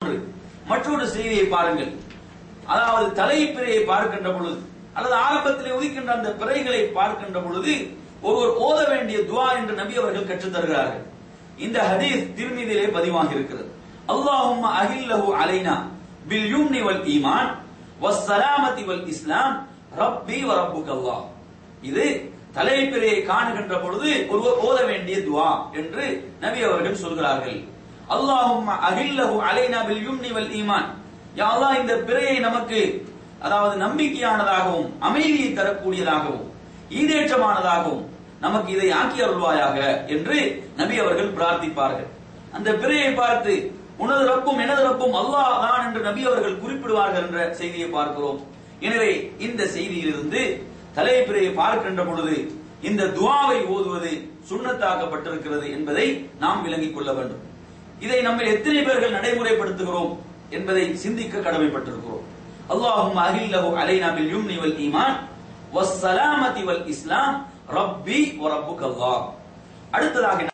மற்றொரு செய்தியை பாருங்கள் அதாவது தலைப்பிறையை பார்க்கின்ற பொழுது அல்லது ஆரம்பத்திலே உதிக்கின்ற அந்த பிறைகளை பார்க்கின்ற பொழுது ஒருவர் ஓத வேண்டிய துவா என்று நபி அவர்கள் கற்றுத் தருகிறார்கள் இந்த ஹதீஸ் திருமீதியிலே பதிவாகி இருக்கிறது அல்லாஹும்ம அகில்லஹு அலைனா பில் யும்னி வல் ஈமான் வஸ்ஸலாமதி வல் இஸ்லாம் ரப்பி வ ரப்புக் அல்லாஹ் இது தலைப்பிறையை காணுகின்ற பொழுது ஒருவர் ஓத வேண்டிய துவா என்று நபி அவர்கள் சொல்கிறார்கள் அல்லாஹும்ம அகில்லஹு அலைனா பில் யும்னி வல் ஈமான் யா அல்லாஹ் இந்த பிறையை நமக்கு அதாவது நம்பிக்கையானதாகவும் அமைதியை தரக்கூடியதாகவும் ஈடேற்றமானதாகவும் நமக்கு இதை ஆக்கி அருள்வாயாக என்று நபி அவர்கள் பிரார்த்திப்பார்கள் அந்த பிறையை பார்த்து உனது ரப்பும் எனது ரப்பும் அல்லாஹ் தான் என்று நபி அவர்கள் குறிப்பிடுவார்கள் என்ற செய்தியை பார்க்கிறோம் எனவே இந்த செய்தியிலிருந்து தலைப்பிறையை பார்க்கின்ற பொழுது இந்த துவாவை ஓதுவது சுண்ணத்தாக்கப்பட்டிருக்கிறது என்பதை நாம் விளங்கிக் கொள்ள வேண்டும் இதை நம்ம எத்தனை பேர்கள் நடைமுறைப்படுத்துகிறோம் என்பதை சிந்திக்க கடமைப்பட்டிருக்கிறோம் அல்லாஹும் அகில்லஹு அலைனா பில் யும்னி வல் ஈமான் வஸ்ஸலாமதி வல் இஸ்லாம் ரப்பி வ ரப்புக் அல்லாஹ் அடுத்ததாக